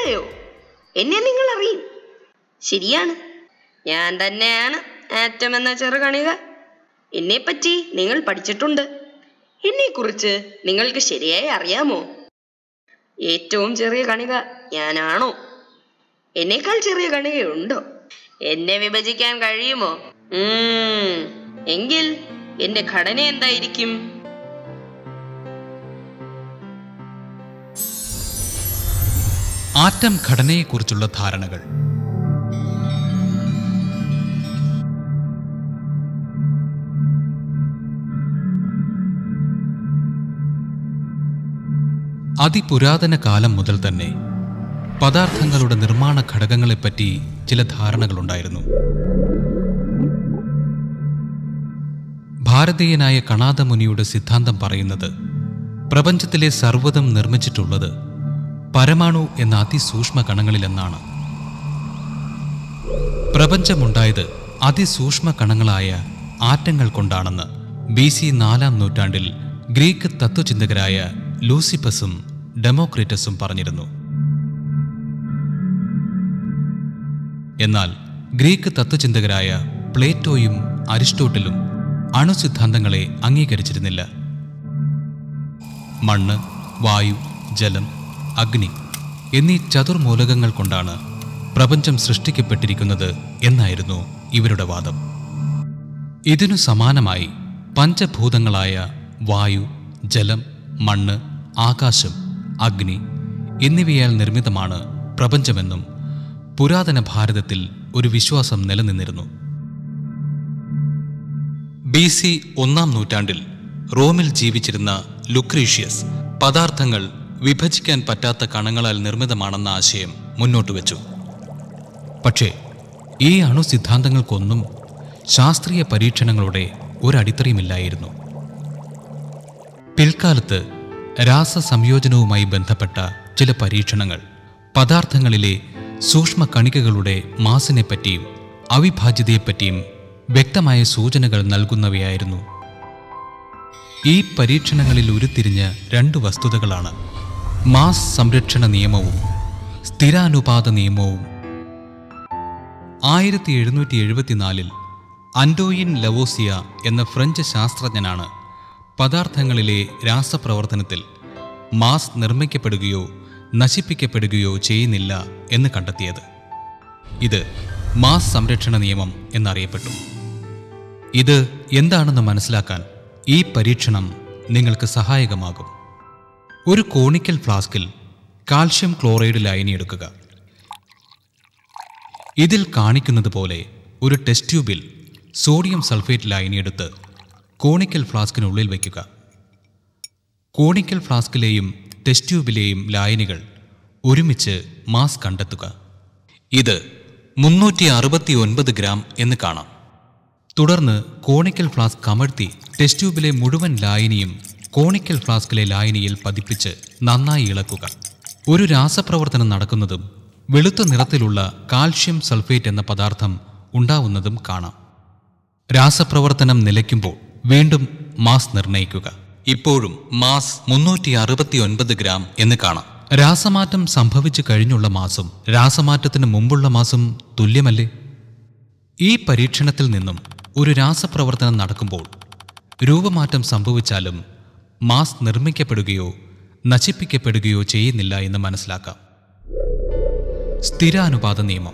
മനസ്സിലായോ എന്നെ നിങ്ങൾ അറിയും ശരിയാണ് ഞാൻ തന്നെയാണ് ആറ്റം എന്ന ചെറുകണിക എന്നെപ്പറ്റി നിങ്ങൾ പഠിച്ചിട്ടുണ്ട് എന്നെക്കുറിച്ച് നിങ്ങൾക്ക് ശരിയായി അറിയാമോ ഏറ്റവും ചെറിയ കണിക ഞാനാണോ എന്നേക്കാൾ ചെറിയ കണികയുണ്ടോ എന്നെ വിഭജിക്കാൻ കഴിയുമോ ഉം, എങ്കിൽ എന്റെ ഘടന എന്തായിരിക്കും ആറ്റം ഘടനയെക്കുറിച്ചുള്ള ധാരണകൾ അതിപുരാതന കാലം മുതൽ തന്നെ പദാർത്ഥങ്ങളുടെ നിർമ്മാണ ഘടകങ്ങളെപ്പറ്റി ചില ധാരണകളുണ്ടായിരുന്നു ഭാരതീയനായ കണാദമുനിയുടെ സിദ്ധാന്തം പറയുന്നത് പ്രപഞ്ചത്തിലെ സർവ്വതും നിർമ്മിച്ചിട്ടുള്ളത് പരമാണു എന്ന അതിസൂക്ഷ്മ കണങ്ങളിലെന്നാണ് പ്രപഞ്ചമുണ്ടായത് അതിസൂക്ഷ്മ കണങ്ങളായ ആറ്റങ്ങൾ കൊണ്ടാണെന്ന് ബി സി നാലാം നൂറ്റാണ്ടിൽ ഗ്രീക്ക് തത്വചിന്തകരായ ലൂസിപ്പസും ഡെമോക്രിറ്റസും പറഞ്ഞിരുന്നു എന്നാൽ ഗ്രീക്ക് തത്വചിന്തകരായ പ്ലേറ്റോയും അരിസ്റ്റോട്ടിലും അണുസിദ്ധാന്തങ്ങളെ അംഗീകരിച്ചിരുന്നില്ല മണ്ണ് വായു ജലം അഗ്നി എന്നീ ചതുർമൂലകങ്ങൾ കൊണ്ടാണ് പ്രപഞ്ചം സൃഷ്ടിക്കപ്പെട്ടിരിക്കുന്നത് എന്നായിരുന്നു ഇവരുടെ വാദം ഇതിനു സമാനമായി പഞ്ചഭൂതങ്ങളായ വായു ജലം മണ്ണ് ആകാശം അഗ്നി എന്നിവയാൽ നിർമ്മിതമാണ് പ്രപഞ്ചമെന്നും പുരാതന ഭാരതത്തിൽ ഒരു വിശ്വാസം നിലനിന്നിരുന്നു ബി സി ഒന്നാം നൂറ്റാണ്ടിൽ റോമിൽ ജീവിച്ചിരുന്ന ലുക്രീഷ്യസ് പദാർത്ഥങ്ങൾ വിഭജിക്കാൻ പറ്റാത്ത കണങ്ങളാൽ നിർമ്മിതമാണെന്ന ആശയം മുന്നോട്ട് വെച്ചു പക്ഷേ ഈ അണുസിദ്ധാന്തങ്ങൾക്കൊന്നും ശാസ്ത്രീയ പരീക്ഷണങ്ങളുടെ ഒരടിത്തറയുമില്ലായിരുന്നു പിൽക്കാലത്ത് രാസസംയോജനവുമായി ബന്ധപ്പെട്ട ചില പരീക്ഷണങ്ങൾ പദാർത്ഥങ്ങളിലെ സൂക്ഷ്മ കണികകളുടെ മാസിനെപ്പറ്റിയും അവിഭാജ്യതയെപ്പറ്റിയും വ്യക്തമായ സൂചനകൾ നൽകുന്നവയായിരുന്നു ഈ പരീക്ഷണങ്ങളിൽ ഉരുത്തിരിഞ്ഞ രണ്ട് വസ്തുതകളാണ് മാസ് സംരക്ഷണ നിയമവും സ്ഥിരാനുപാത നിയമവും ആയിരത്തി എഴുന്നൂറ്റി എഴുപത്തിനാലിൽ അൻഡോയിൻ ലവോസിയ എന്ന ഫ്രഞ്ച് ശാസ്ത്രജ്ഞനാണ് പദാർത്ഥങ്ങളിലെ രാസപ്രവർത്തനത്തിൽ മാസ് നിർമ്മിക്കപ്പെടുകയോ നശിപ്പിക്കപ്പെടുകയോ ചെയ്യുന്നില്ല എന്ന് കണ്ടെത്തിയത് ഇത് മാസ് സംരക്ഷണ നിയമം എന്നറിയപ്പെട്ടു ഇത് എന്താണെന്ന് മനസ്സിലാക്കാൻ ഈ പരീക്ഷണം നിങ്ങൾക്ക് സഹായകമാകും ഒരു കോണിക്കൽ ഫ്ലാസ്കിൽ കാൽഷ്യം ക്ലോറൈഡ് ലായനി എടുക്കുക ഇതിൽ കാണിക്കുന്നത് പോലെ ഒരു ടെസ്റ്റ് ട്യൂബിൽ സോഡിയം സൾഫേറ്റ് ലായനി എടുത്ത് കോണിക്കൽ ഫ്ലാസ്കിനുള്ളിൽ വയ്ക്കുക കോണിക്കൽ ഫ്ലാസ്കിലെയും ടെസ്റ്റ് ട്യൂബിലെയും ലായനികൾ ഒരുമിച്ച് മാസ് കണ്ടെത്തുക ഇത് മുന്നൂറ്റി അറുപത്തി ഒൻപത് ഗ്രാം എന്ന് കാണാം തുടർന്ന് കോണിക്കൽ ഫ്ലാസ്ക് കമഴ്ത്തി ടെസ്റ്റ് ട്യൂബിലെ മുഴുവൻ ലായനിയും കോണിക്കൽ ഫ്ലാസ്കിലെ ലായനിയിൽ പതിപ്പിച്ച് നന്നായി ഇളക്കുക ഒരു രാസപ്രവർത്തനം നടക്കുന്നതും വെളുത്ത നിറത്തിലുള്ള കാൽഷ്യം സൾഫേറ്റ് എന്ന പദാർത്ഥം ഉണ്ടാവുന്നതും കാണാം രാസപ്രവർത്തനം നിലയ്ക്കുമ്പോൾ വീണ്ടും മാസ് നിർണ്ണയിക്കുക ഇപ്പോഴും മാസ് മുന്നൂറ്റി അറുപത്തി ഒൻപത് ഗ്രാം എന്ന് കാണാം രാസമാറ്റം സംഭവിച്ചു കഴിഞ്ഞുള്ള മാസും രാസമാറ്റത്തിന് മുമ്പുള്ള മാസും തുല്യമല്ലേ ഈ പരീക്ഷണത്തിൽ നിന്നും ഒരു രാസപ്രവർത്തനം നടക്കുമ്പോൾ രൂപമാറ്റം സംഭവിച്ചാലും മാസ് നിർമ്മിക്കപ്പെടുകയോ നശിപ്പിക്കപ്പെടുകയോ ചെയ്യുന്നില്ല എന്ന് മനസ്സിലാക്കാം സ്ഥിരാനുപാത നിയമം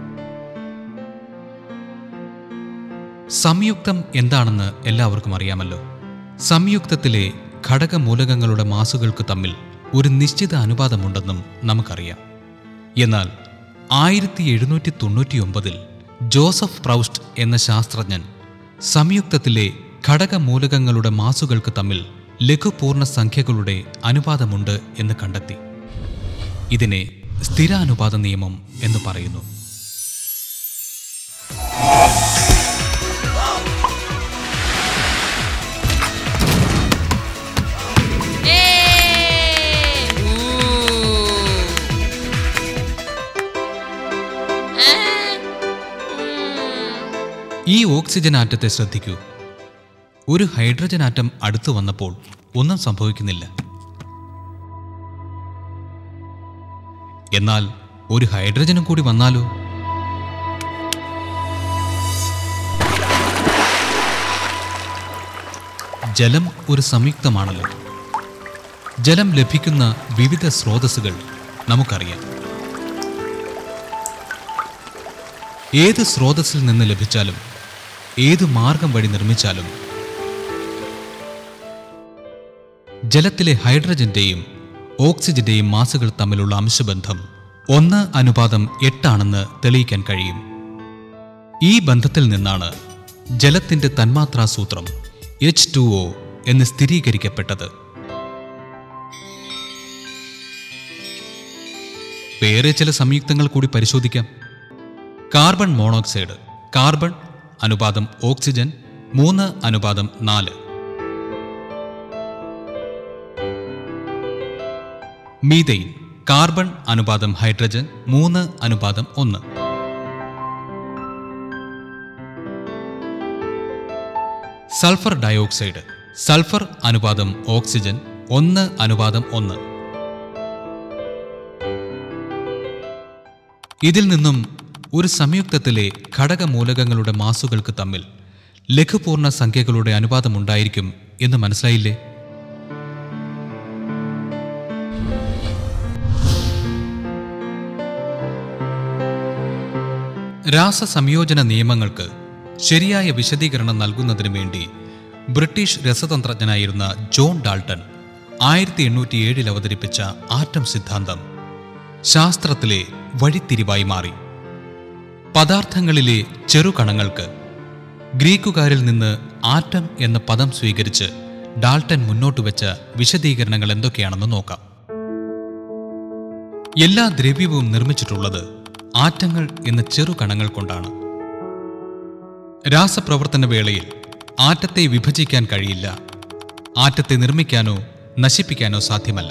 സംയുക്തം എന്താണെന്ന് എല്ലാവർക്കും അറിയാമല്ലോ സംയുക്തത്തിലെ ഘടകമൂലകങ്ങളുടെ മാസുകൾക്ക് തമ്മിൽ ഒരു നിശ്ചിത അനുപാതമുണ്ടെന്നും നമുക്കറിയാം എന്നാൽ ആയിരത്തി എഴുന്നൂറ്റി തൊണ്ണൂറ്റി ഒമ്പതിൽ ജോസഫ് പ്രൗസ്റ്റ് എന്ന ശാസ്ത്രജ്ഞൻ സംയുക്തത്തിലെ ഘടകമൂലകങ്ങളുടെ മാസുകൾക്ക് തമ്മിൽ ലഘുപൂർണ്ണ സംഖ്യകളുടെ അനുപാതമുണ്ട് എന്ന് കണ്ടെത്തി ഇതിനെ സ്ഥിരാനുപാത നിയമം എന്ന് പറയുന്നു ഈ ഓക്സിജൻ ആറ്റത്തെ ശ്രദ്ധിക്കൂ ഒരു ഹൈഡ്രജൻ ആറ്റം അടുത്തു വന്നപ്പോൾ ഒന്നും സംഭവിക്കുന്നില്ല എന്നാൽ ഒരു ഹൈഡ്രജനും കൂടി വന്നാലോ ജലം ഒരു സംയുക്തമാണല്ലോ ജലം ലഭിക്കുന്ന വിവിധ സ്രോതസ്സുകൾ നമുക്കറിയാം ഏത് സ്രോതസ്സിൽ നിന്ന് ലഭിച്ചാലും ഏത് മാർഗം വഴി നിർമ്മിച്ചാലും ജലത്തിലെ ഹൈഡ്രജന്റെയും ഓക്സിജന്റെയും മാസുകൾ തമ്മിലുള്ള അംശബന്ധം ഒന്ന് അനുപാതം എട്ടാണെന്ന് തെളിയിക്കാൻ കഴിയും ഈ ബന്ധത്തിൽ നിന്നാണ് ജലത്തിന്റെ തന്മാത്രാ സൂത്രം എച്ച് ടു ഒ എന്ന് സ്ഥിരീകരിക്കപ്പെട്ടത് വേറെ ചില സംയുക്തങ്ങൾ കൂടി പരിശോധിക്കാം കാർബൺ മോണോക്സൈഡ് കാർബൺ അനുപാതം ഓക്സിജൻ മൂന്ന് അനുപാതം നാല് മീതെയിൻ കാർബൺ അനുപാതം ഹൈഡ്രജൻ മൂന്ന് അനുപാതം ഒന്ന് സൾഫർ ഡയോക്സൈഡ് സൾഫർ അനുപാതം ഓക്സിജൻ ഒന്ന് അനുപാതം ഒന്ന് ഇതിൽ നിന്നും ഒരു സംയുക്തത്തിലെ ഘടകമൂലകങ്ങളുടെ മാസുകൾക്ക് തമ്മിൽ ലഘുപൂർണ്ണ സംഖ്യകളുടെ അനുപാതമുണ്ടായിരിക്കും എന്ന് മനസ്സിലായില്ലേ രാസസംയോജന നിയമങ്ങൾക്ക് ശരിയായ വിശദീകരണം നൽകുന്നതിനു വേണ്ടി ബ്രിട്ടീഷ് രസതന്ത്രജ്ഞനായിരുന്ന ജോൺ ഡാൾട്ടൺ ആയിരത്തി എണ്ണൂറ്റി ഏഴിൽ അവതരിപ്പിച്ച ആറ്റം സിദ്ധാന്തം ശാസ്ത്രത്തിലെ വഴിത്തിരിവായി മാറി പദാർത്ഥങ്ങളിലെ ചെറുകണങ്ങൾക്ക് ഗ്രീക്കുകാരിൽ നിന്ന് ആറ്റം എന്ന പദം സ്വീകരിച്ച് ഡാൾട്ടൻ മുന്നോട്ട് വെച്ച വിശദീകരണങ്ങൾ എന്തൊക്കെയാണെന്ന് നോക്കാം എല്ലാ ദ്രവ്യവും നിർമ്മിച്ചിട്ടുള്ളത് ആറ്റങ്ങൾ എന്ന ചെറുകണങ്ങൾ കൊണ്ടാണ് രാസപ്രവർത്തന വേളയിൽ ആറ്റത്തെ വിഭജിക്കാൻ കഴിയില്ല ആറ്റത്തെ നിർമ്മിക്കാനോ നശിപ്പിക്കാനോ സാധ്യമല്ല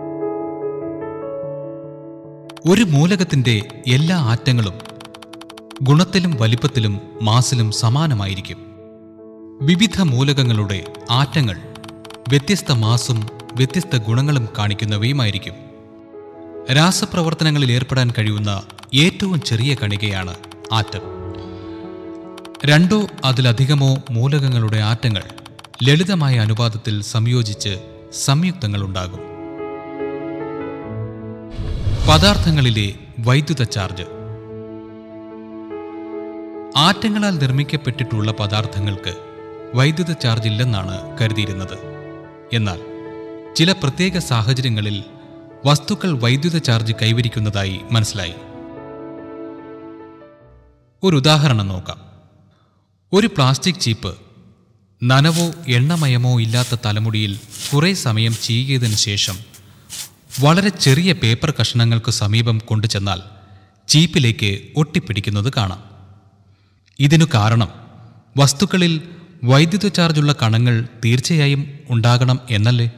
ഒരു മൂലകത്തിന്റെ എല്ലാ ആറ്റങ്ങളും ഗുണത്തിലും വലിപ്പത്തിലും മാസിലും സമാനമായിരിക്കും വിവിധ മൂലകങ്ങളുടെ ആറ്റങ്ങൾ വ്യത്യസ്ത മാസും വ്യത്യസ്ത ഗുണങ്ങളും കാണിക്കുന്നവയുമായിരിക്കും രാസപ്രവർത്തനങ്ങളിൽ ഏർപ്പെടാൻ കഴിയുന്ന ഏറ്റവും ചെറിയ കണികയാണ് ആറ്റം രണ്ടോ അതിലധികമോ മൂലകങ്ങളുടെ ആറ്റങ്ങൾ ലളിതമായ അനുപാതത്തിൽ സംയോജിച്ച് സംയുക്തങ്ങൾ ഉണ്ടാകും പദാർത്ഥങ്ങളിലെ വൈദ്യുത ചാർജ് ആറ്റങ്ങളാൽ നിർമ്മിക്കപ്പെട്ടിട്ടുള്ള പദാർത്ഥങ്ങൾക്ക് വൈദ്യുത ചാർജ് ഇല്ലെന്നാണ് കരുതിയിരുന്നത് എന്നാൽ ചില പ്രത്യേക സാഹചര്യങ്ങളിൽ വസ്തുക്കൾ വൈദ്യുത ചാർജ് കൈവരിക്കുന്നതായി മനസ്സിലായി ഒരു ഉദാഹരണം നോക്കാം ഒരു പ്ലാസ്റ്റിക് ചീപ്പ് നനവോ എണ്ണമയമോ ഇല്ലാത്ത തലമുടിയിൽ കുറേ സമയം ചീകിയതിനു ശേഷം വളരെ ചെറിയ പേപ്പർ കഷണങ്ങൾക്ക് സമീപം കൊണ്ടുചെന്നാൽ ചീപ്പിലേക്ക് ഒട്ടിപ്പിടിക്കുന്നത് കാണാം ഇതിനു കാരണം വസ്തുക്കളിൽ വൈദ്യുത ചാർജുള്ള കണങ്ങൾ തീർച്ചയായും ഉണ്ടാകണം എന്നല്ലേ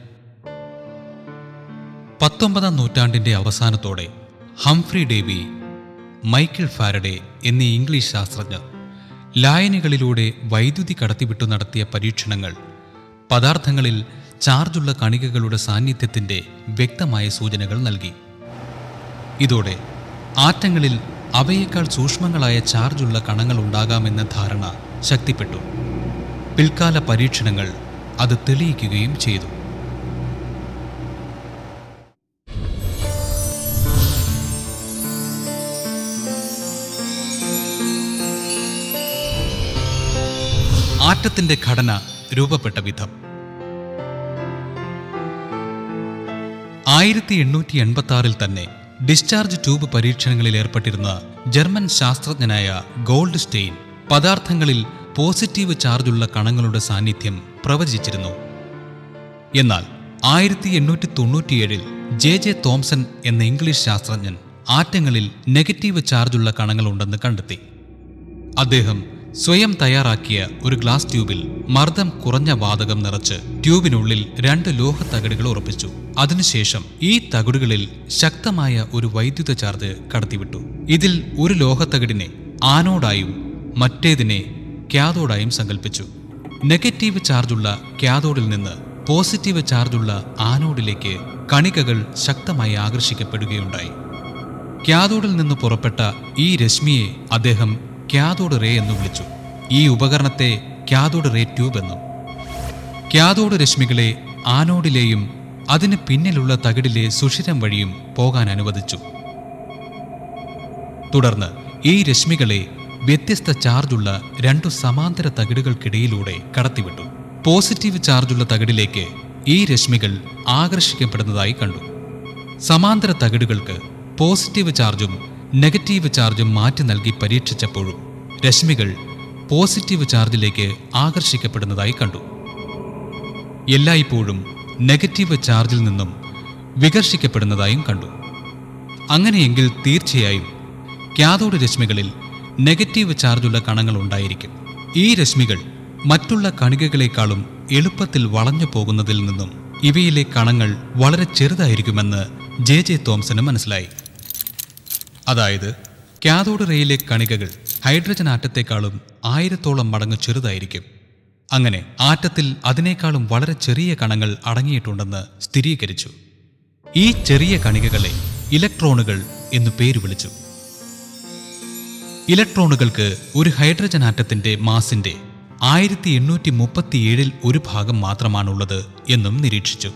പത്തൊമ്പതാം നൂറ്റാണ്ടിന്റെ അവസാനത്തോടെ ഹംഫ്രി ഡേവി മൈക്കിൾ ഫാരഡെ എന്നീ ഇംഗ്ലീഷ് ശാസ്ത്രജ്ഞർ ലായനികളിലൂടെ വൈദ്യുതി കടത്തിവിട്ടു നടത്തിയ പരീക്ഷണങ്ങൾ പദാർത്ഥങ്ങളിൽ ചാർജുള്ള കണികകളുടെ സാന്നിധ്യത്തിന്റെ വ്യക്തമായ സൂചനകൾ നൽകി ഇതോടെ ആറ്റങ്ങളിൽ അവയേക്കാൾ സൂക്ഷ്മങ്ങളായ ചാർജുള്ള കണങ്ങൾ ഉണ്ടാകാമെന്ന ധാരണ ശക്തിപ്പെട്ടു പിൽക്കാല പരീക്ഷണങ്ങൾ അത് തെളിയിക്കുകയും ചെയ്തു ആറ്റത്തിന്റെ ഘടന രൂപപ്പെട്ട വിധം ആയിരത്തി എണ്ണൂറ്റി എൺപത്തി ആറിൽ തന്നെ ഡിസ്ചാർജ് ട്യൂബ് പരീക്ഷണങ്ങളിൽ ഏർപ്പെട്ടിരുന്ന ജർമ്മൻ ശാസ്ത്രജ്ഞനായ ഗോൾഡ് സ്റ്റെയിൻ പദാർത്ഥങ്ങളിൽ പോസിറ്റീവ് ചാർജുള്ള കണങ്ങളുടെ സാന്നിധ്യം പ്രവചിച്ചിരുന്നു എന്നാൽ ആയിരത്തി എണ്ണൂറ്റി തൊണ്ണൂറ്റിയേഴിൽ ജെ ജെ തോംസൺ എന്ന ഇംഗ്ലീഷ് ശാസ്ത്രജ്ഞൻ ആറ്റങ്ങളിൽ നെഗറ്റീവ് ചാർജുള്ള കണങ്ങളുണ്ടെന്ന് കണ്ടെത്തി അദ്ദേഹം സ്വയം തയ്യാറാക്കിയ ഒരു ഗ്ലാസ് ട്യൂബിൽ മർദ്ദം കുറഞ്ഞ വാതകം നിറച്ച് ട്യൂബിനുള്ളിൽ രണ്ട് ലോഹത്തകിടുകൾ ഉറപ്പിച്ചു അതിനുശേഷം ഈ തകിടുകളിൽ ശക്തമായ ഒരു വൈദ്യുത ചാർജ് കടത്തിവിട്ടു ഇതിൽ ഒരു ലോഹത്തകിടിനെ ആനോഡായും മറ്റേതിനെ ക്യാതോഡായും സങ്കല്പിച്ചു നെഗറ്റീവ് ചാർജുള്ള ക്യാതോഡിൽ നിന്ന് പോസിറ്റീവ് ചാർജുള്ള ആനോഡിലേക്ക് കണികകൾ ശക്തമായി ആകർഷിക്കപ്പെടുകയുണ്ടായി ക്യാതോഡിൽ നിന്ന് പുറപ്പെട്ട ഈ രശ്മിയെ അദ്ദേഹം ക്യാതോഡ് റേ എന്ന് വിളിച്ചു ഈ ഉപകരണത്തെ ക്യാതോഡ് റേ ട്യൂബ് എന്നും ക്യാതോഡ് രശ്മികളെ ആനോഡിലെയും അതിന് പിന്നിലുള്ള തകിടിലെ സുഷിരം വഴിയും പോകാൻ അനുവദിച്ചു തുടർന്ന് ഈ രശ്മികളെ വ്യത്യസ്ത ചാർജുള്ള രണ്ടു സമാന്തര തകിടുകൾക്കിടയിലൂടെ കടത്തിവിട്ടു പോസിറ്റീവ് ചാർജുള്ള തകിടിലേക്ക് ഈ രശ്മികൾ ആകർഷിക്കപ്പെടുന്നതായി കണ്ടു സമാന്തര തകിടുകൾക്ക് പോസിറ്റീവ് ചാർജും നെഗറ്റീവ് ചാർജും മാറ്റി നൽകി പരീക്ഷിച്ചപ്പോഴും രശ്മികൾ പോസിറ്റീവ് ചാർജിലേക്ക് ആകർഷിക്കപ്പെടുന്നതായി കണ്ടു എല്ലായ്പ്പോഴും നെഗറ്റീവ് ചാർജിൽ നിന്നും വികർഷിക്കപ്പെടുന്നതായും കണ്ടു അങ്ങനെയെങ്കിൽ തീർച്ചയായും ക്യാഥോഡ് രശ്മികളിൽ നെഗറ്റീവ് ചാർജുള്ള കണങ്ങൾ ഉണ്ടായിരിക്കും ഈ രശ്മികൾ മറ്റുള്ള കണികകളെക്കാളും എളുപ്പത്തിൽ വളഞ്ഞു പോകുന്നതിൽ നിന്നും ഇവയിലെ കണങ്ങൾ വളരെ ചെറുതായിരിക്കുമെന്ന് ജെ ജെ തോംസന് മനസ്സിലായി അതായത് ക്യാഥോഡ് റേയിലെ കണികകൾ ഹൈഡ്രജൻ ആറ്റത്തെക്കാളും ആയിരത്തോളം മടങ്ങ് ചെറുതായിരിക്കും അങ്ങനെ ആറ്റത്തിൽ അതിനേക്കാളും വളരെ ചെറിയ കണങ്ങൾ അടങ്ങിയിട്ടുണ്ടെന്ന് സ്ഥിരീകരിച്ചു ഈ ചെറിയ കണികകളെ ഇലക്ട്രോണുകൾ എന്നു പേര് വിളിച്ചു ഇലക്ട്രോണുകൾക്ക് ഒരു ഹൈഡ്രജൻ ആറ്റത്തിന്റെ മാസിന്റെ ആയിരത്തി എണ്ണൂറ്റി മുപ്പത്തിയേഴിൽ ഒരു ഭാഗം മാത്രമാണുള്ളത് എന്നും നിരീക്ഷിച്ചു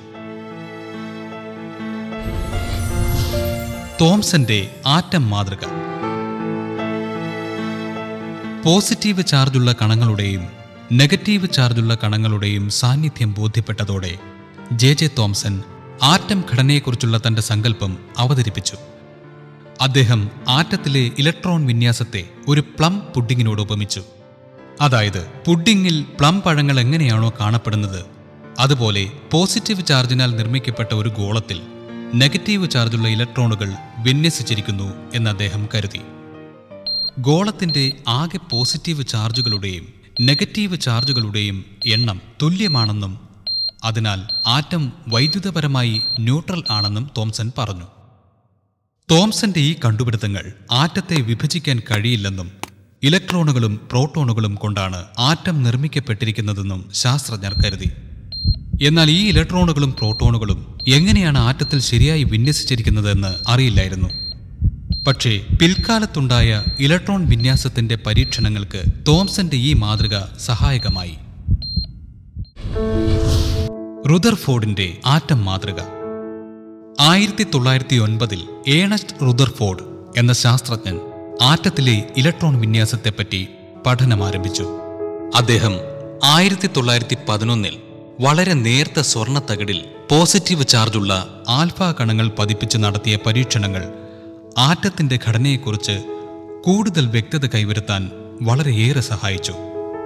തോംസന്റെ ആറ്റം മാതൃക പോസിറ്റീവ് ചാർജുള്ള കണങ്ങളുടെയും നെഗറ്റീവ് ചാർജുള്ള കണങ്ങളുടെയും സാന്നിധ്യം ബോധ്യപ്പെട്ടതോടെ ജെ ജെ തോംസൺ ആറ്റം ഘടനയെക്കുറിച്ചുള്ള തന്റെ സങ്കല്പം അവതരിപ്പിച്ചു അദ്ദേഹം ആറ്റത്തിലെ ഇലക്ട്രോൺ വിന്യാസത്തെ ഒരു പ്ലം പുഡിങ്ങിനോട് ഉപമിച്ചു അതായത് പുഡിങ്ങിൽ പ്ലം പഴങ്ങൾ എങ്ങനെയാണോ കാണപ്പെടുന്നത് അതുപോലെ പോസിറ്റീവ് ചാർജിനാൽ നിർമ്മിക്കപ്പെട്ട ഒരു ഗോളത്തിൽ നെഗറ്റീവ് ചാർജുള്ള ഇലക്ട്രോണുകൾ വിന്യസിച്ചിരിക്കുന്നു എന്ന് അദ്ദേഹം കരുതി ഗോളത്തിന്റെ ആകെ പോസിറ്റീവ് ചാർജുകളുടെയും നെഗറ്റീവ് ചാർജുകളുടെയും എണ്ണം തുല്യമാണെന്നും അതിനാൽ ആറ്റം വൈദ്യുതപരമായി ന്യൂട്രൽ ആണെന്നും തോംസൺ പറഞ്ഞു തോംസന്റെ ഈ കണ്ടുപിടുത്തങ്ങൾ ആറ്റത്തെ വിഭജിക്കാൻ കഴിയില്ലെന്നും ഇലക്ട്രോണുകളും പ്രോട്ടോണുകളും കൊണ്ടാണ് ആറ്റം നിർമ്മിക്കപ്പെട്ടിരിക്കുന്നതെന്നും ശാസ്ത്രജ്ഞർ കരുതി എന്നാൽ ഈ ഇലക്ട്രോണുകളും പ്രോട്ടോണുകളും എങ്ങനെയാണ് ആറ്റത്തിൽ ശരിയായി വിന്യസിച്ചിരിക്കുന്നതെന്ന് അറിയില്ലായിരുന്നു പക്ഷേ പിൽക്കാലത്തുണ്ടായ ഇലക്ട്രോൺ വിന്യാസത്തിന്റെ പരീക്ഷണങ്ങൾക്ക് തോംസന്റെ ഈ മാതൃക സഹായകമായി റുദർഫോർഡിന്റെ ആറ്റം മാതൃക ആയിരത്തി തൊള്ളായിരത്തി ഒൻപതിൽ ഏണസ്റ്റ് റുദർഫോർഡ് എന്ന ശാസ്ത്രജ്ഞൻ ആറ്റത്തിലെ ഇലക്ട്രോൺ വിന്യാസത്തെപ്പറ്റി പഠനം ആരംഭിച്ചു അദ്ദേഹം ആയിരത്തി തൊള്ളായിരത്തി പതിനൊന്നിൽ വളരെ നേർത്ത സ്വർണ്ണ തകിടിൽ പോസിറ്റീവ് ചാർജുള്ള ആൽഫ കണങ്ങൾ പതിപ്പിച്ച് നടത്തിയ പരീക്ഷണങ്ങൾ ആറ്റത്തിന്റെ ഘടനയെക്കുറിച്ച് കൂടുതൽ വ്യക്തത കൈവരുത്താൻ വളരെയേറെ സഹായിച്ചു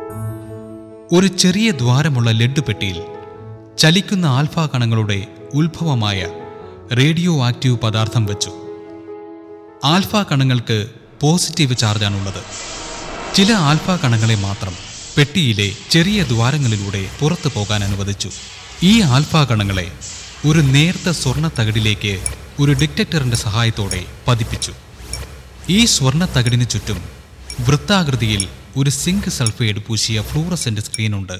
ഒരു ചെറിയ ദ്വാരമുള്ള ലെഡ് പെട്ടിയിൽ ചലിക്കുന്ന ആൽഫ കണങ്ങളുടെ ഉത്ഭവമായ റേഡിയോ ആക്റ്റീവ് പദാർത്ഥം വെച്ചു ആൽഫ കണങ്ങൾക്ക് പോസിറ്റീവ് ചാർജാണുള്ളത് ചില ആൽഫ കണങ്ങളെ മാത്രം പെട്ടിയിലെ ചെറിയ ദ്വാരങ്ങളിലൂടെ പുറത്തു പോകാൻ അനുവദിച്ചു ഈ ആൽഫ കണങ്ങളെ ഒരു നേർത്ത സ്വർണ്ണ തകിടിലേക്ക് ഒരു ഡിറ്റക്ടറിന്റെ സഹായത്തോടെ പതിപ്പിച്ചു ഈ സ്വർണ്ണ തകിടിന് ചുറ്റും വൃത്താകൃതിയിൽ ഒരു സിങ്ക് സൾഫൈഡ് പൂശിയ ഫ്ലൂറസെന്റ് സ്ക്രീനുണ്ട്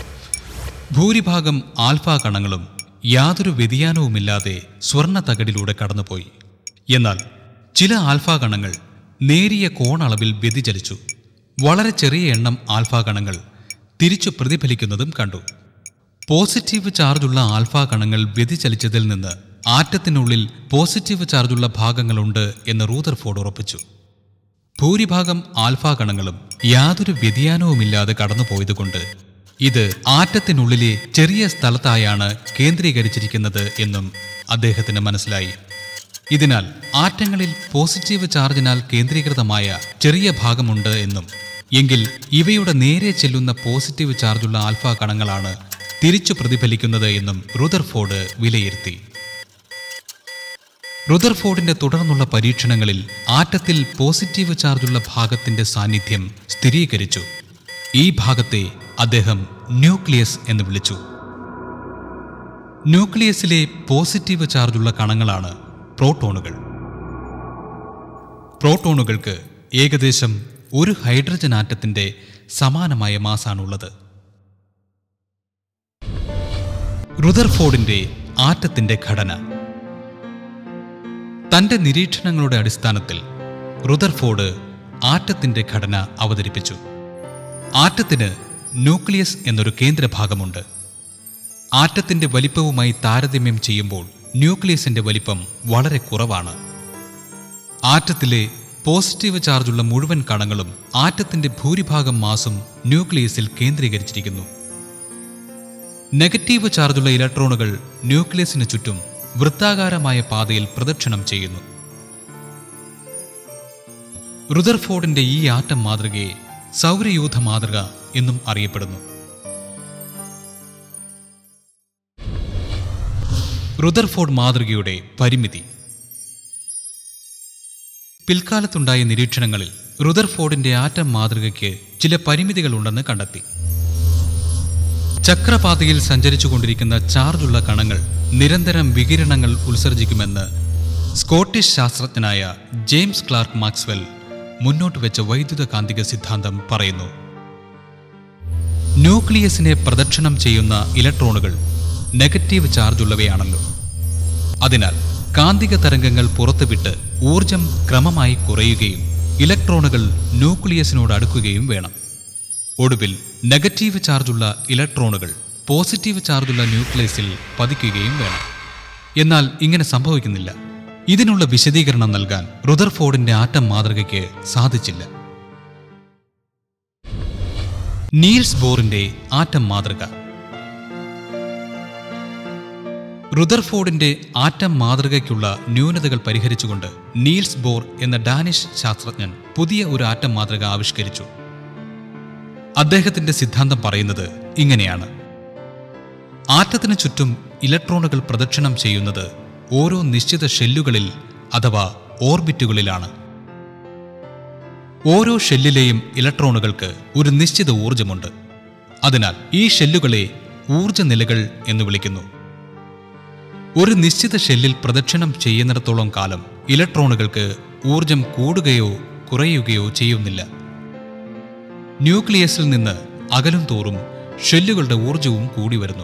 ഭൂരിഭാഗം ആൽഫ കണങ്ങളും യാതൊരു വ്യതിയാനവുമില്ലാതെ സ്വർണ്ണ തകിടിലൂടെ കടന്നുപോയി എന്നാൽ ചില ആൽഫ കണങ്ങൾ നേരിയ കോണളവിൽ വ്യതിചലിച്ചു വളരെ ചെറിയ എണ്ണം ആൽഫ കണങ്ങൾ തിരിച്ചു പ്രതിഫലിക്കുന്നതും കണ്ടു പോസിറ്റീവ് ചാർജുള്ള ആൽഫ കണങ്ങൾ വ്യതിചലിച്ചതിൽ നിന്ന് ആറ്റത്തിനുള്ളിൽ പോസിറ്റീവ് ചാർജുള്ള ഭാഗങ്ങളുണ്ട് എന്ന് റൂദർഫോർഡ് ഉറപ്പിച്ചു ഭൂരിഭാഗം ആൽഫ കണങ്ങളും യാതൊരു വ്യതിയാനവുമില്ലാതെ കടന്നുപോയതുകൊണ്ട് ഇത് ആറ്റത്തിനുള്ളിലെ ചെറിയ സ്ഥലത്തായാണ് കേന്ദ്രീകരിച്ചിരിക്കുന്നത് എന്നും അദ്ദേഹത്തിന് മനസ്സിലായി ഇതിനാൽ ആറ്റങ്ങളിൽ പോസിറ്റീവ് ചാർജിനാൽ കേന്ദ്രീകൃതമായ ചെറിയ ഭാഗമുണ്ട് എന്നും എങ്കിൽ ഇവയുടെ നേരെ ചെല്ലുന്ന പോസിറ്റീവ് ചാർജുള്ള ആൽഫ കണങ്ങളാണ് തിരിച്ചു പ്രതിഫലിക്കുന്നത് എന്നും റുദർഫോർഡ് വിലയിരുത്തി റുദർഫോർഡിന്റെ തുടർന്നുള്ള പരീക്ഷണങ്ങളിൽ ആറ്റത്തിൽ പോസിറ്റീവ് ചാർജുള്ള ഭാഗത്തിന്റെ സാന്നിധ്യം സ്ഥിരീകരിച്ചു ഈ ഭാഗത്തെ അദ്ദേഹം ന്യൂക്ലിയസ് എന്ന് വിളിച്ചു ന്യൂക്ലിയസിലെ പോസിറ്റീവ് ചാർജുള്ള കണങ്ങളാണ് പ്രോട്ടോണുകൾ പ്രോട്ടോണുകൾക്ക് ഏകദേശം ഒരു ഹൈഡ്രജൻ ആറ്റത്തിന്റെ സമാനമായ മാസാണുള്ളത് റുദർഫോർഡിന്റെ ആറ്റത്തിന്റെ ഘടന തന്റെ നിരീക്ഷണങ്ങളുടെ അടിസ്ഥാനത്തിൽ റുദർഫോർഡ് ആറ്റത്തിന്റെ ഘടന അവതരിപ്പിച്ചു ആറ്റത്തിന് ന്യൂക്ലിയസ് എന്നൊരു കേന്ദ്രഭാഗമുണ്ട് ആറ്റത്തിന്റെ വലിപ്പവുമായി താരതമ്യം ചെയ്യുമ്പോൾ ന്യൂക്ലിയസിന്റെ വലിപ്പം വളരെ കുറവാണ് ആറ്റത്തിലെ പോസിറ്റീവ് ചാർജുള്ള മുഴുവൻ കണങ്ങളും ആറ്റത്തിന്റെ ഭൂരിഭാഗം മാസും ന്യൂക്ലിയസിൽ കേന്ദ്രീകരിച്ചിരിക്കുന്നു നെഗറ്റീവ് ചാർജുള്ള ഇലക്ട്രോണുകൾ ന്യൂക്ലിയസിന് ചുറ്റും വൃത്താകാരമായ പാതയിൽ പ്രദക്ഷിണം ചെയ്യുന്നു റുദർഫോർഡിന്റെ ഈ ആറ്റം മാതൃകയെ സൗരയൂഥ മാതൃക എന്നും അറിയപ്പെടുന്നു റുദർഫോർഡ് മാതൃകയുടെ പരിമിതി പിൽക്കാലത്തുണ്ടായ നിരീക്ഷണങ്ങളിൽ റുദർഫോർഡിന്റെ ആറ്റം മാതൃകയ്ക്ക് ചില പരിമിതികളുണ്ടെന്ന് കണ്ടെത്തി ചക്രപാതയിൽ സഞ്ചരിച്ചുകൊണ്ടിരിക്കുന്ന ചാർജുള്ള കണങ്ങൾ നിരന്തരം വികിരണങ്ങൾ ഉത്സർജിക്കുമെന്ന് സ്കോട്ടിഷ് ശാസ്ത്രജ്ഞനായ ജെയിംസ് ക്ലാർക്ക് മാക്സ്വെൽ മുന്നോട്ട് വെച്ച വൈദ്യുത കാന്തിക സിദ്ധാന്തം പറയുന്നു ന്യൂക്ലിയസിനെ പ്രദക്ഷിണം ചെയ്യുന്ന ഇലക്ട്രോണുകൾ നെഗറ്റീവ് ചാർജുള്ളവയാണല്ലോ അതിനാൽ കാന്തിക തരംഗങ്ങൾ പുറത്തുവിട്ട് ഊർജം ക്രമമായി കുറയുകയും ഇലക്ട്രോണുകൾ ന്യൂക്ലിയസിനോട് അടുക്കുകയും വേണം ഒടുവിൽ നെഗറ്റീവ് ചാർജുള്ള ഇലക്ട്രോണുകൾ പോസിറ്റീവ് ചാർജുള്ള ന്യൂക്ലിയസിൽ പതിക്കുകയും വേണം എന്നാൽ ഇങ്ങനെ സംഭവിക്കുന്നില്ല ഇതിനുള്ള വിശദീകരണം നൽകാൻ റുദർഫോർഡിന്റെ ആറ്റം മാതൃകയ്ക്ക് സാധിച്ചില്ല നീൽസ് ബോറിന്റെ ആറ്റം മാതൃക റുദർഫോർഡിന്റെ ആറ്റം മാതൃകയ്ക്കുള്ള ന്യൂനതകൾ പരിഹരിച്ചുകൊണ്ട് നീൽസ് ബോർ എന്ന ഡാനിഷ് ശാസ്ത്രജ്ഞൻ പുതിയ ഒരു ആറ്റം മാതൃക ആവിഷ്കരിച്ചു അദ്ദേഹത്തിന്റെ സിദ്ധാന്തം പറയുന്നത് ഇങ്ങനെയാണ് ആറ്റത്തിന് ചുറ്റും ഇലക്ട്രോണുകൾ പ്രദക്ഷിണം ചെയ്യുന്നത് ഓരോ നിശ്ചിത ഷെല്ലുകളിൽ അഥവാ ഓർബിറ്റുകളിലാണ് ഓരോ ഷെല്ലിലെയും ഇലക്ട്രോണുകൾക്ക് ഒരു നിശ്ചിത ഊർജമുണ്ട് അതിനാൽ ഈ ഷെല്ലുകളെ ഊർജ നിലകൾ എന്ന് വിളിക്കുന്നു ഒരു നിശ്ചിത ഷെല്ലിൽ പ്രദക്ഷിണം ചെയ്യുന്നിടത്തോളം കാലം ഇലക്ട്രോണുകൾക്ക് ഊർജം കൂടുകയോ കുറയുകയോ ചെയ്യുന്നില്ല ന്യൂക്ലിയസിൽ നിന്ന് അകലും തോറും ഷെല്ലുകളുടെ ഊർജവും കൂടി വരുന്നു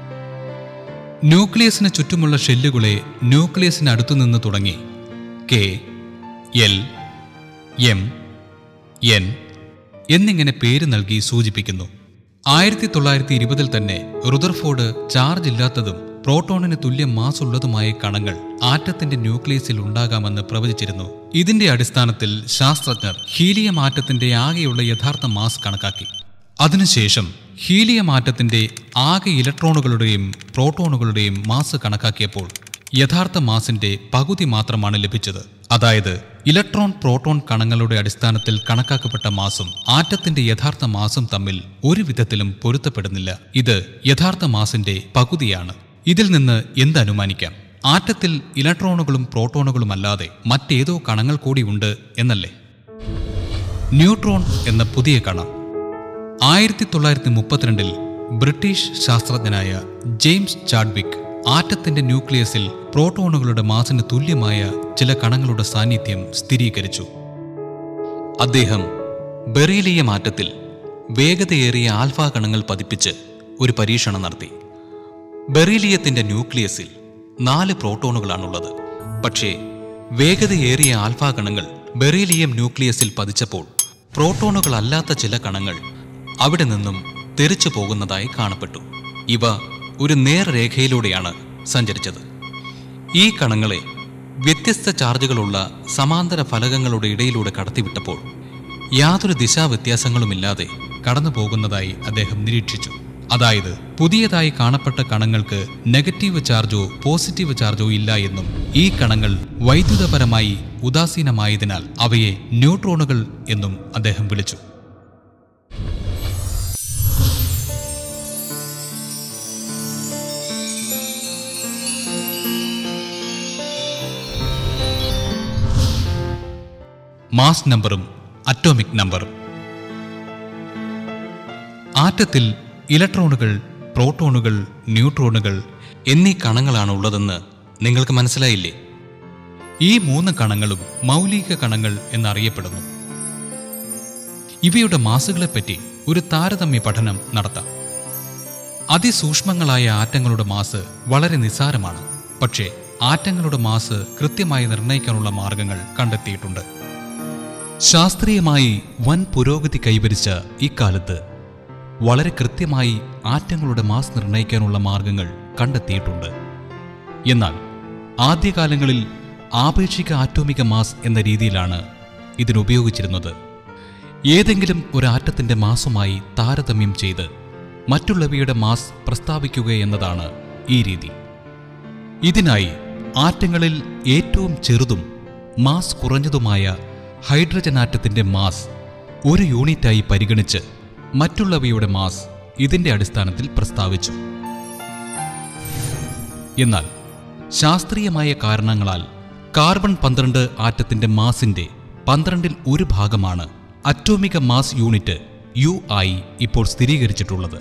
ന്യൂക്ലിയസിന് ചുറ്റുമുള്ള ഷെല്ലുകളെ ന്യൂക്ലിയസിന് അടുത്തുനിന്ന് തുടങ്ങി കെ എൽ എം എൻ എന്നിങ്ങനെ പേര് നൽകി സൂചിപ്പിക്കുന്നു ആയിരത്തി തൊള്ളായിരത്തി ഇരുപതിൽ തന്നെ റുദർഫോർഡ് ചാർജ് ഇല്ലാത്തതും പ്രോട്ടോണിന് തുല്യം മാസ് ഉള്ളതുമായ കണങ്ങൾ ആറ്റത്തിന്റെ ന്യൂക്ലിയസിൽ ഉണ്ടാകാമെന്ന് പ്രവചിച്ചിരുന്നു ഇതിന്റെ അടിസ്ഥാനത്തിൽ ശാസ്ത്രജ്ഞർ ഹീലിയം ആറ്റത്തിന്റെ ആകെയുള്ള യഥാർത്ഥ മാസ് കണക്കാക്കി അതിനുശേഷം ഹീലിയം ആറ്റത്തിന്റെ ആകെ ഇലക്ട്രോണുകളുടെയും പ്രോട്ടോണുകളുടെയും മാസ് കണക്കാക്കിയപ്പോൾ യഥാർത്ഥ മാസിന്റെ പകുതി മാത്രമാണ് ലഭിച്ചത് അതായത് ഇലക്ട്രോൺ പ്രോട്ടോൺ കണങ്ങളുടെ അടിസ്ഥാനത്തിൽ കണക്കാക്കപ്പെട്ട മാസും ആറ്റത്തിന്റെ യഥാർത്ഥ മാസും തമ്മിൽ ഒരു വിധത്തിലും പൊരുത്തപ്പെടുന്നില്ല ഇത് യഥാർത്ഥ മാസിന്റെ പകുതിയാണ് ഇതിൽ നിന്ന് എന്ത് അനുമാനിക്കാം ആറ്റത്തിൽ ഇലക്ട്രോണുകളും പ്രോട്ടോണുകളും അല്ലാതെ മറ്റേതോ കണങ്ങൾ കൂടി ഉണ്ട് എന്നല്ലേ ന്യൂട്രോൺ എന്ന പുതിയ കണം ആയിരത്തി തൊള്ളായിരത്തി മുപ്പത്തിരണ്ടിൽ ബ്രിട്ടീഷ് ശാസ്ത്രജ്ഞനായ ജെയിംസ് ചാഡ്വിക് ആറ്റത്തിന്റെ ന്യൂക്ലിയസിൽ പ്രോട്ടോണുകളുടെ മാസിന് തുല്യമായ ചില കണങ്ങളുടെ സാന്നിധ്യം സ്ഥിരീകരിച്ചു അദ്ദേഹം ബെറീലിയം ആറ്റത്തിൽ വേഗതയേറിയ ആൽഫ കണങ്ങൾ പതിപ്പിച്ച് ഒരു പരീക്ഷണം നടത്തി ബെറീലിയത്തിന്റെ ന്യൂക്ലിയസിൽ നാല് പ്രോട്ടോണുകളാണുള്ളത് പക്ഷേ വേഗതയേറിയ ആൽഫ കണങ്ങൾ ബെറീലിയം ന്യൂക്ലിയസിൽ പതിച്ചപ്പോൾ പ്രോട്ടോണുകളല്ലാത്ത ചില കണങ്ങൾ അവിടെ നിന്നും തെറിച്ചു പോകുന്നതായി കാണപ്പെട്ടു ഇവ ഒരു നേർരേഖയിലൂടെയാണ് സഞ്ചരിച്ചത് ഈ കണങ്ങളെ വ്യത്യസ്ത ചാർജുകളുള്ള സമാന്തര ഫലകങ്ങളുടെ ഇടയിലൂടെ കടത്തിവിട്ടപ്പോൾ യാതൊരു ദിശാവ്യത്യാസങ്ങളുമില്ലാതെ കടന്നു പോകുന്നതായി അദ്ദേഹം നിരീക്ഷിച്ചു അതായത് പുതിയതായി കാണപ്പെട്ട കണങ്ങൾക്ക് നെഗറ്റീവ് ചാർജോ പോസിറ്റീവ് ചാർജോ ഇല്ല എന്നും ഈ കണങ്ങൾ വൈദ്യുതപരമായി ഉദാസീനമായതിനാൽ അവയെ ന്യൂട്രോണുകൾ എന്നും അദ്ദേഹം വിളിച്ചു മാസ് നമ്പറും അറ്റോമിക് നമ്പറും ആറ്റത്തിൽ ഇലക്ട്രോണുകൾ പ്രോട്ടോണുകൾ ന്യൂട്രോണുകൾ എന്നീ കണങ്ങളാണ് ഉള്ളതെന്ന് നിങ്ങൾക്ക് മനസ്സിലായില്ലേ ഈ മൂന്ന് കണങ്ങളും മൗലിക കണങ്ങൾ എന്നറിയപ്പെടുന്നു ഇവയുടെ മാസുകളെപ്പറ്റി ഒരു താരതമ്യ പഠനം നടത്താം അതിസൂക്ഷ്മങ്ങളായ ആറ്റങ്ങളുടെ മാസ് വളരെ നിസ്സാരമാണ് പക്ഷേ ആറ്റങ്ങളുടെ മാസ് കൃത്യമായി നിർണ്ണയിക്കാനുള്ള മാർഗങ്ങൾ കണ്ടെത്തിയിട്ടുണ്ട് ശാസ്ത്രീയമായി വൻ പുരോഗതി കൈവരിച്ച ഇക്കാലത്ത് വളരെ കൃത്യമായി ആറ്റങ്ങളുടെ മാസ് നിർണ്ണയിക്കാനുള്ള മാർഗങ്ങൾ കണ്ടെത്തിയിട്ടുണ്ട് എന്നാൽ ആദ്യകാലങ്ങളിൽ ആപേക്ഷിക ആറ്റോമിക മാസ് എന്ന രീതിയിലാണ് ഇതിനുപയോഗിച്ചിരുന്നത് ഏതെങ്കിലും ഒരു ആറ്റത്തിന്റെ മാസുമായി താരതമ്യം ചെയ്ത് മറ്റുള്ളവയുടെ മാസ് പ്രസ്താവിക്കുക എന്നതാണ് ഈ രീതി ഇതിനായി ആറ്റങ്ങളിൽ ഏറ്റവും ചെറുതും മാസ് കുറഞ്ഞതുമായ ഹൈഡ്രജൻ ആറ്റത്തിന്റെ മാസ് ഒരു യൂണിറ്റായി പരിഗണിച്ച് മറ്റുള്ളവയുടെ മാസ് ഇതിന്റെ അടിസ്ഥാനത്തിൽ പ്രസ്താവിച്ചു എന്നാൽ ശാസ്ത്രീയമായ കാരണങ്ങളാൽ കാർബൺ പന്ത്രണ്ട് ആറ്റത്തിന്റെ മാസിന്റെ പന്ത്രണ്ടിൽ ഒരു ഭാഗമാണ് അറ്റോമിക മാസ് യൂണിറ്റ് യു ആയി ഇപ്പോൾ സ്ഥിരീകരിച്ചിട്ടുള്ളത്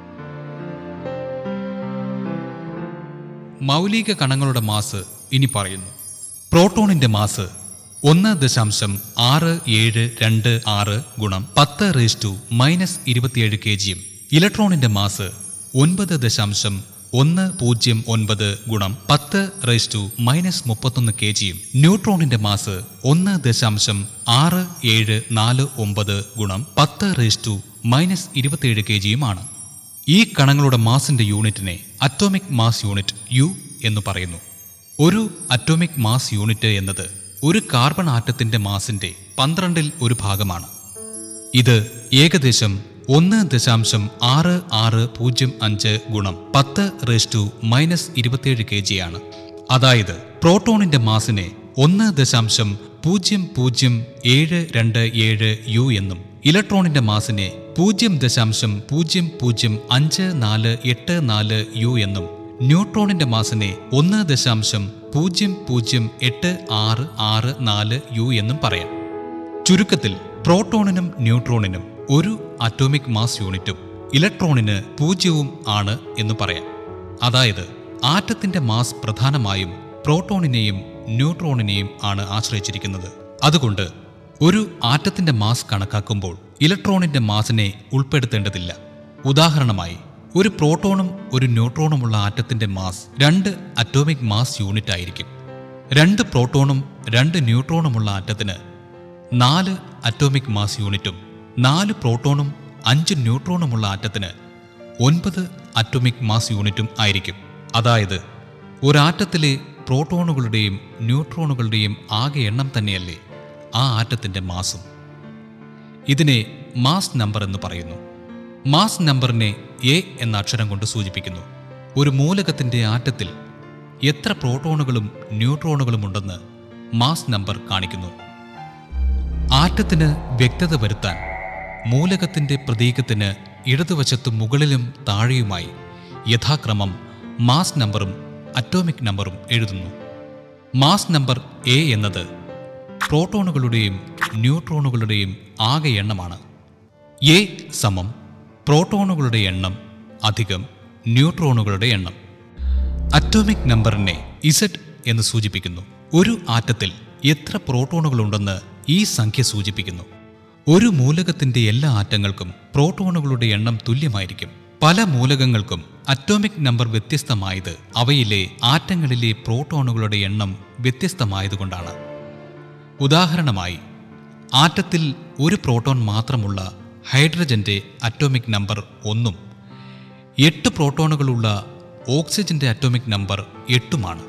മൗലിക കണങ്ങളുടെ മാസ് ഇനി പറയുന്നു പ്രോട്ടോണിന്റെ മാസ് ഒന്ന് ദശാംശം ആറ് ഏഴ് രണ്ട് ആറ് ഗുണം പത്ത് റേസ് ടു മൈനസ് ഇരുപത്തിയേഴ് കെ ജിയും ഇലക്ട്രോണിന്റെ മാസ് ഒൻപത് ദശാംശം ഒന്ന് പൂജ്യം ഒൻപത് ഗുണം പത്ത് റേസ് ടു മൈനസ് മുപ്പത്തൊന്ന് കെ ജിയും ന്യൂട്രോണിന്റെ മാസ് ഒന്ന് ദശാംശം ആറ് ഏഴ് നാല് ഒമ്പത് ഗുണം പത്ത് റേസ് ടു മൈനസ് ഇരുപത്തിയേഴ് കെ ജിയുമാണ് ഈ കണങ്ങളുടെ മാസിന്റെ യൂണിറ്റിനെ അറ്റോമിക് മാസ് യൂണിറ്റ് യു എന്ന് പറയുന്നു ഒരു അറ്റോമിക് മാസ് യൂണിറ്റ് എന്നത് ഒരു കാർബൺ ആറ്റത്തിന്റെ മാസിന്റെ പന്ത്രണ്ടിൽ ഒരു ഭാഗമാണ് ഇത് ഏകദേശം ഒന്ന് ദശാംശം ആറ് ആറ് പൂജ്യം അഞ്ച് ഗുണം പത്ത് റേസ് ടു മൈനസ് ഇരുപത്തിയേഴ് കെ ജിയാണ് അതായത് പ്രോട്ടോണിന്റെ മാസിനെ ഒന്ന് ദശാംശം പൂജ്യം പൂജ്യം ഏഴ് രണ്ട് ഏഴ് യു എന്നും ഇലക്ട്രോണിന്റെ മാസിനെ പൂജ്യം ദശാംശം പൂജ്യം പൂജ്യം അഞ്ച് നാല് എട്ട് നാല് യു എന്നും ന്യൂട്രോണിന്റെ മാസിനെ ഒന്ന് ദശാംശം പൂജ്യം പൂജ്യം എട്ട് ആറ് ആറ് നാല് യു എന്നും പറയാം ചുരുക്കത്തിൽ പ്രോട്ടോണിനും ന്യൂട്രോണിനും ഒരു അറ്റോമിക് മാസ് യൂണിറ്റും ഇലക്ട്രോണിന് പൂജ്യവും ആണ് എന്ന് പറയാം അതായത് ആറ്റത്തിന്റെ മാസ് പ്രധാനമായും പ്രോട്ടോണിനെയും ന്യൂട്രോണിനെയും ആണ് ആശ്രയിച്ചിരിക്കുന്നത് അതുകൊണ്ട് ഒരു ആറ്റത്തിന്റെ മാസ് കണക്കാക്കുമ്പോൾ ഇലക്ട്രോണിന്റെ മാസിനെ ഉൾപ്പെടുത്തേണ്ടതില്ല ഉദാഹരണമായി ഒരു പ്രോട്ടോണും ഒരു ന്യൂട്രോണുമുള്ള ആറ്റത്തിന്റെ മാസ് രണ്ട് അറ്റോമിക് മാസ് യൂണിറ്റ് ആയിരിക്കും രണ്ട് പ്രോട്ടോണും രണ്ട് ന്യൂട്രോണുമുള്ള ആറ്റത്തിന് നാല് അറ്റോമിക് മാസ് യൂണിറ്റും നാല് പ്രോട്ടോണും അഞ്ച് ന്യൂട്രോണുമുള്ള ആറ്റത്തിന് ഒൻപത് അറ്റോമിക് മാസ് യൂണിറ്റും ആയിരിക്കും അതായത് ഒരാറ്റത്തിലെ പ്രോട്ടോണുകളുടെയും ന്യൂട്രോണുകളുടെയും ആകെ എണ്ണം തന്നെയല്ലേ ആ ആറ്റത്തിന്റെ മാസും ഇതിനെ മാസ് നമ്പർ എന്ന് പറയുന്നു മാസ് നമ്പറിനെ എ എന്ന അക്ഷരം കൊണ്ട് സൂചിപ്പിക്കുന്നു ഒരു മൂലകത്തിന്റെ ആറ്റത്തിൽ എത്ര പ്രോട്ടോണുകളും ന്യൂട്രോണുകളും ഉണ്ടെന്ന് മാസ് നമ്പർ കാണിക്കുന്നു ആറ്റത്തിന് വ്യക്തത വരുത്താൻ മൂലകത്തിന്റെ പ്രതീകത്തിന് ഇടതുവശത്ത് മുകളിലും താഴെയുമായി യഥാക്രമം മാസ് നമ്പറും അറ്റോമിക് നമ്പറും എഴുതുന്നു മാസ് നമ്പർ എ എന്നത് പ്രോട്ടോണുകളുടെയും ന്യൂട്രോണുകളുടെയും ആകെ എണ്ണമാണ് എ സമം പ്രോട്ടോണുകളുടെ എണ്ണം അധികം ന്യൂട്രോണുകളുടെ എണ്ണം അറ്റോമിക് നമ്പറിനെ ഇസഡ് എന്ന് സൂചിപ്പിക്കുന്നു ഒരു ആറ്റത്തിൽ എത്ര പ്രോട്ടോണുകളുണ്ടെന്ന് ഈ സംഖ്യ സൂചിപ്പിക്കുന്നു ഒരു മൂലകത്തിന്റെ എല്ലാ ആറ്റങ്ങൾക്കും പ്രോട്ടോണുകളുടെ എണ്ണം തുല്യമായിരിക്കും പല മൂലകങ്ങൾക്കും അറ്റോമിക് നമ്പർ വ്യത്യസ്തമായത് അവയിലെ ആറ്റങ്ങളിലെ പ്രോട്ടോണുകളുടെ എണ്ണം വ്യത്യസ്തമായതുകൊണ്ടാണ് ഉദാഹരണമായി ആറ്റത്തിൽ ഒരു പ്രോട്ടോൺ മാത്രമുള്ള ഹൈഡ്രജന്റെ അറ്റോമിക് നമ്പർ ഒന്നും എട്ട് പ്രോട്ടോണുകളുള്ള ഓക്സിജന്റെ അറ്റോമിക് നമ്പർ എട്ടുമാണ്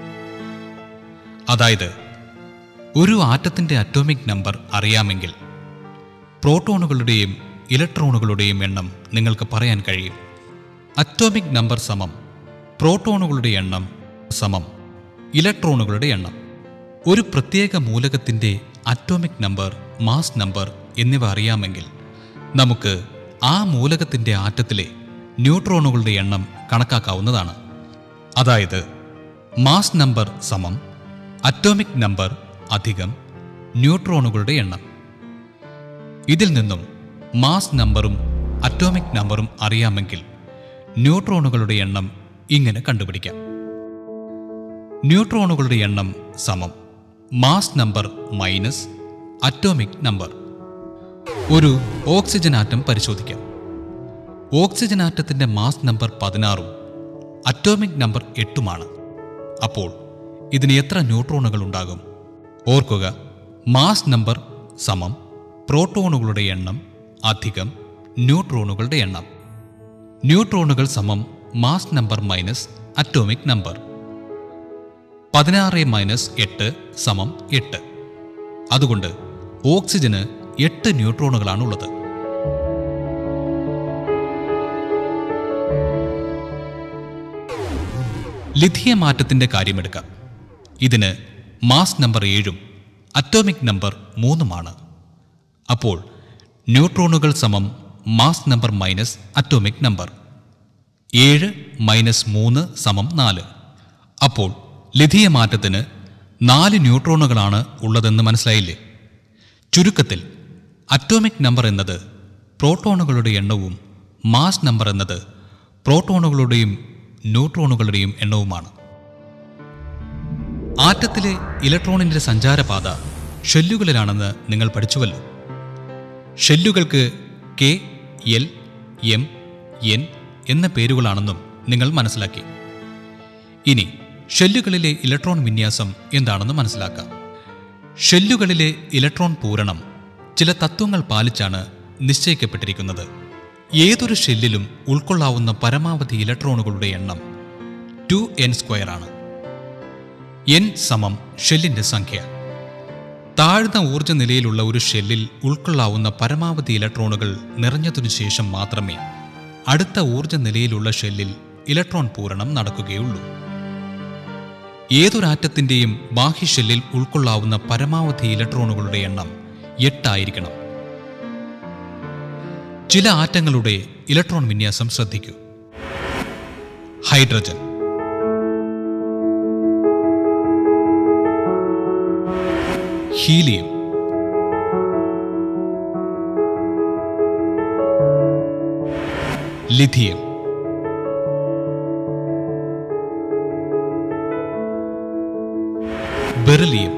അതായത് ഒരു ആറ്റത്തിന്റെ അറ്റോമിക് നമ്പർ അറിയാമെങ്കിൽ പ്രോട്ടോണുകളുടെയും ഇലക്ട്രോണുകളുടെയും എണ്ണം നിങ്ങൾക്ക് പറയാൻ കഴിയും അറ്റോമിക് നമ്പർ സമം പ്രോട്ടോണുകളുടെ എണ്ണം സമം ഇലക്ട്രോണുകളുടെ എണ്ണം ഒരു പ്രത്യേക മൂലകത്തിന്റെ അറ്റോമിക് നമ്പർ മാസ് നമ്പർ എന്നിവ അറിയാമെങ്കിൽ നമുക്ക് ആ മൂലകത്തിന്റെ ആറ്റത്തിലെ ന്യൂട്രോണുകളുടെ എണ്ണം കണക്കാക്കാവുന്നതാണ് അതായത് മാസ് നമ്പർ സമം അറ്റോമിക് നമ്പർ അധികം ന്യൂട്രോണുകളുടെ എണ്ണം ഇതിൽ നിന്നും മാസ് നമ്പറും അറ്റോമിക് നമ്പറും അറിയാമെങ്കിൽ ന്യൂട്രോണുകളുടെ എണ്ണം ഇങ്ങനെ കണ്ടുപിടിക്കാം ന്യൂട്രോണുകളുടെ എണ്ണം സമം mass number minus atomic number ഒരു ഓക്സിജൻ ആറ്റം പരിശോധിക്കാം ഓക്സിജൻ ആറ്റത്തിന്റെ മാസ് നമ്പർ പതിനാറും അറ്റോമിക് നമ്പർ എട്ടുമാണ് അപ്പോൾ ഇതിന് എത്ര ന്യൂട്രോണുകൾ ഉണ്ടാകും ഓർക്കുക മാസ് നമ്പർ സമം പ്രോട്ടോണുകളുടെ എണ്ണം അധികം ന്യൂട്രോണുകളുടെ എണ്ണം ന്യൂട്രോണുകൾ സമം mass number minus atomic number പതിനാറ് മൈനസ് എട്ട് സമം എട്ട് അതുകൊണ്ട് ഓക്സിജന് എട്ട് ന്യൂട്രോണുകളാണുള്ളത് ലിഥിയം ആറ്റത്തിന്റെ കാര്യമെടുക്കാം ഇതിന് മാസ് നമ്പർ ഏഴും അറ്റോമിക് നമ്പർ മൂന്നുമാണ് അപ്പോൾ ന്യൂട്രോണുകൾ സമം mass number minus atomic number ഏഴ് മൈനസ് മൂന്ന് സമം നാല് അപ്പോൾ ലിഥിയം ആറ്റത്തിന് നാല് ന്യൂട്രോണുകളാണ് ഉള്ളതെന്ന് മനസ്സിലായില്ലേ ചുരുക്കത്തിൽ അറ്റോമിക് നമ്പർ എന്നത് പ്രോട്ടോണുകളുടെ എണ്ണവും മാസ് നമ്പർ എന്നത് പ്രോട്ടോണുകളുടെയും ന്യൂട്രോണുകളുടെയും എണ്ണവുമാണ് ആറ്റത്തിലെ ഇലക്ട്രോണിന്റെ സഞ്ചാരപാത ഷെല്ലുകളിലാണെന്ന് നിങ്ങൾ പഠിച്ചുവല്ലോ ഷെല്ലുകൾക്ക് കെ എൽ എം എൻ എന്ന പേരുകളാണെന്നും നിങ്ങൾ മനസ്സിലാക്കി ഇനി ഷെല്ലുകളിലെ ഇലക്ട്രോൺ വിന്യാസം എന്താണെന്ന് മനസ്സിലാക്കാം ഷെല്ലുകളിലെ ഇലക്ട്രോൺ പൂരണം ചില തത്വങ്ങൾ പാലിച്ചാണ് നിശ്ചയിക്കപ്പെട്ടിരിക്കുന്നത് ഏതൊരു ഷെല്ലിലും ഉൾക്കൊള്ളാവുന്ന പരമാവധി ഇലക്ട്രോണുകളുടെ എണ്ണം ടു എൻ സ്ക്വയർ ആണ് എൻ സമം ഷെല്ലിന്റെ സംഖ്യ താഴ്ന്ന ഊർജ്ജ നിലയിലുള്ള ഒരു ഷെല്ലിൽ ഉൾക്കൊള്ളാവുന്ന പരമാവധി ഇലക്ട്രോണുകൾ നിറഞ്ഞതിനു ശേഷം മാത്രമേ അടുത്ത ഊർജ്ജ നിലയിലുള്ള ഷെല്ലിൽ ഇലക്ട്രോൺ പൂരണം നടക്കുകയുള്ളൂ ഏതൊരാറ്റത്തിന്റെയും ബാഹ്യ ഷെല്ലിൽ ഉൾക്കൊള്ളാവുന്ന പരമാവധി ഇലക്ട്രോണുകളുടെ എണ്ണം എട്ടായിരിക്കണം ചില ആറ്റങ്ങളുടെ ഇലക്ട്രോൺ വിന്യാസം ശ്രദ്ധിക്കൂ hydrogen helium lithium beryllium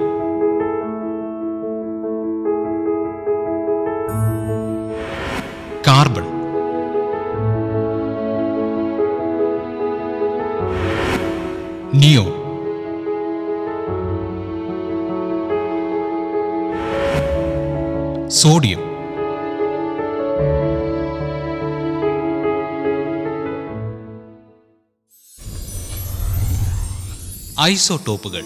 carbon neon sodium ഐസോട്ടോപ്പുകൾ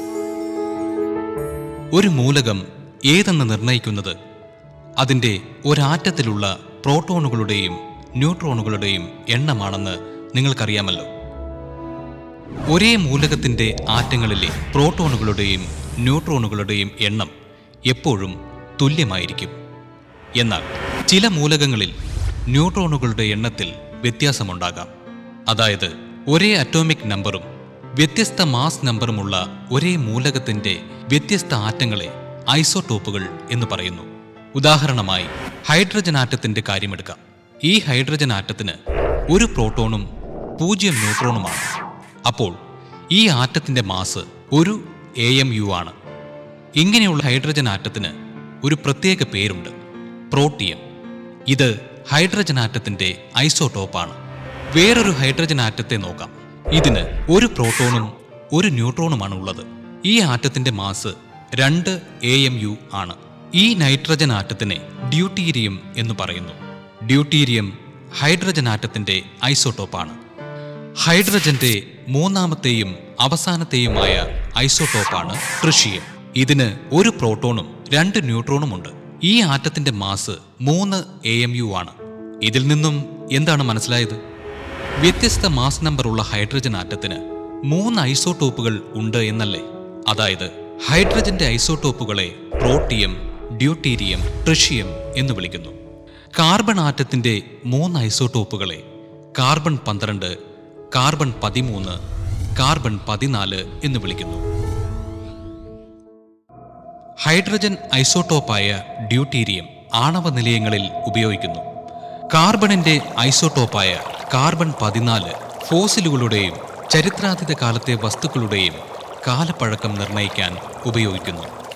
ഒരു മൂലകം ഏതെന്ന് നിർണയിക്കുന്നത് അതിൻ്റെ ഒരാറ്റത്തിലുള്ള പ്രോട്ടോണുകളുടെയും ന്യൂട്രോണുകളുടെയും എണ്ണമാണെന്ന് നിങ്ങൾക്കറിയാമല്ലോ ഒരേ മൂലകത്തിന്റെ ആറ്റങ്ങളിലെ പ്രോട്ടോണുകളുടെയും ന്യൂട്രോണുകളുടെയും എണ്ണം എപ്പോഴും തുല്യമായിരിക്കും എന്നാൽ ചില മൂലകങ്ങളിൽ ന്യൂട്രോണുകളുടെ എണ്ണത്തിൽ വ്യത്യാസമുണ്ടാകാം അതായത് ഒരേ അറ്റോമിക് നമ്പറും വ്യത്യസ്ത മാസ് നമ്പറുമുള്ള ഒരേ മൂലകത്തിന്റെ വ്യത്യസ്ത ആറ്റങ്ങളെ ഐസോട്ടോപ്പുകൾ എന്ന് പറയുന്നു ഉദാഹരണമായി ഹൈഡ്രജൻ ആറ്റത്തിന്റെ കാര്യമെടുക്കാം ഈ ഹൈഡ്രജൻ ആറ്റത്തിന് ഒരു പ്രോട്ടോണും പൂജ്യം ന്യൂട്രോണുമാണ് അപ്പോൾ ഈ ആറ്റത്തിന്റെ മാസ് ഒരു എ എം യു ആണ് ഇങ്ങനെയുള്ള ഹൈഡ്രജൻ ആറ്റത്തിന് ഒരു പ്രത്യേക പേരുണ്ട് പ്രോട്ടിയം ഇത് ഹൈഡ്രജൻ ആറ്റത്തിന്റെ ഐസോട്ടോപ്പാണ് വേറൊരു ഹൈഡ്രജൻ ആറ്റത്തെ നോക്കാം ഇതിന് ഒരു പ്രോട്ടോണും ഒരു ന്യൂട്രോണുമാണ് ഉള്ളത് ഈ ആറ്റത്തിന്റെ മാസ് രണ്ട് എ എം യു ആണ് ഈ നൈട്രജൻ ആറ്റത്തിനെ ഡ്യൂട്ടീരിയം എന്ന് പറയുന്നു ഡ്യൂട്ടീരിയം ഹൈഡ്രജൻ ആറ്റത്തിന്റെ ഐസോട്ടോപ്പാണ് ഹൈഡ്രജന്റെ മൂന്നാമത്തെയും അവസാനത്തെയുമായ ഐസോട്ടോപ്പാണ് ട്രിഷിയം ഇതിന് ഒരു പ്രോട്ടോണും രണ്ട് ന്യൂട്രോണുമുണ്ട് ഈ ആറ്റത്തിന്റെ മാസ് മൂന്ന് എ എം യു ആണ് ഇതിൽ നിന്നും എന്താണ് മനസ്സിലായത് വ്യത്യസ്ത മാസ് നമ്പറുള്ള ഹൈഡ്രജൻ ആറ്റത്തിന് മൂന്ന് ഐസോട്ടോപ്പുകൾ ഉണ്ട് എന്നല്ലേ അതായത് ഹൈഡ്രജന്റെ ഐസോട്ടോപ്പുകളെ പ്രോട്ടിയം ഡ്യൂട്ടീരിയം ട്രിഷിയം എന്ന് വിളിക്കുന്നു കാർബൺ ആറ്റത്തിന്റെ മൂന്ന് ഐസോട്ടോപ്പുകളെ കാർബൺ പന്ത്രണ്ട് കാർബൺ പതിമൂന്ന് കാർബൺ പതിനാല് എന്ന് വിളിക്കുന്നു ഹൈഡ്രജൻ ഐസോട്ടോപ്പായ ഡ്യൂട്ടീരിയം ആണവ നിലയങ്ങളിൽ ഉപയോഗിക്കുന്നു കാർബണിന്റെ ഐസോട്ടോപ്പായ കാർബൺ പതിനാല് ഫോസിലുകളുടെയും ചരിത്രാതീത കാലത്തെ വസ്തുക്കളുടെയും കാലപ്പഴക്കം നിർണ്ണയിക്കാൻ ഉപയോഗിക്കുന്നു